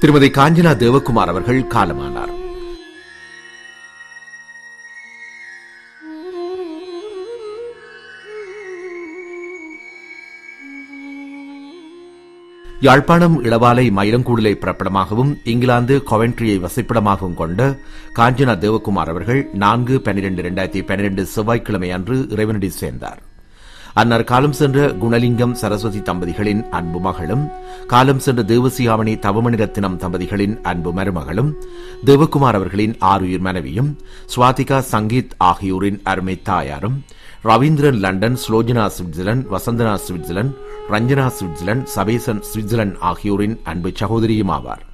திருமதி காஞ்சனா தேவகுமார் அவர்கள் காலமானார் யாழ்ப்பாணம் இளவாலை மயிலங்கூடலை பிறப்பிடமாகவும் இங்கிலாந்து கொவென்ட்ரியை வசிப்பிடமாகவும் கொண்ட காஞ்சனா தேவகுமார் அவர்கள் நான்கு பன்னிரண்டு இரண்டாயிரத்தி பன்னிரண்டு செவ்வாய்க்கிழமை அன்று இறைவனடி சேர்ந்தார் அன்னர் காலம் சென்ற குணலிங்கம் சரஸ்வதி தம்பதிகளின் அன்பு மகளும் காலம் சென்ற தேவசியாமணி தவமணி ரத்தினம் தம்பதிகளின் அன்பு மருமகளும் தேவகுமார் அவர்களின் ஆறுயிர் மனைவியும் ஸ்வாதிகா சங்கீத் ஆகியோரின் அருமை தாயாரும் Ravindran London Slojana Switzerland Vasanthana Switzerland Ranjana Switzerland Sabesan Switzerland ஆகியோரின் அன்பு சகோதரியும் ஆவார்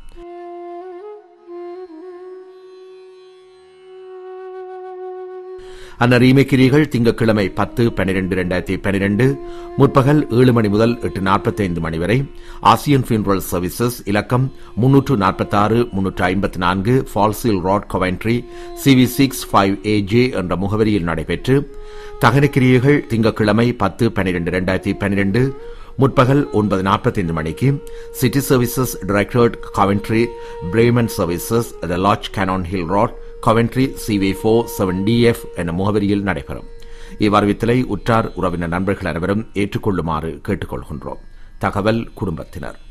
அன்னர் ஈமைக்கிரிகள் திங்கட்கிழமை பத்து பன்னிரண்டு இரண்டாயிரத்தி பன்னிரண்டு முற்பகல் ஏழு மணி முதல் எட்டு நாற்பத்தைந்து மணி வரை ஆசியன் ஃபியூனரல் சர்வீசஸ் இலக்கம் முன்னூற்று நாற்பத்தாறு முன்னூற்று ஐம்பத்தி நான்கு Foleshill road Coventry CV six five AJ என்ற முகவரியில் நடைபெற்று தகனக்கிரியைகள் திங்கட்கிழமை பத்து பன்னிரண்டு இரண்டாயிரத்தி பன்னிரண்டு முற்பகல் ஒன்பது நாற்பத்தைந்து மணிக்கு city services directorate Coventry bereavement services the lodge Cannon Hill road Coventry CV four seven DF என்ற முகவரியில் நடைபெறும் இவ்வறிவித்தலை உற்றார் உறவினர் நண்பர்கள் அனைவரும் ஏற்றுக்கொள்ளுமாறு கேட்டுக்கொள்கின்றோம் தகவல் குடும்பத்தினர்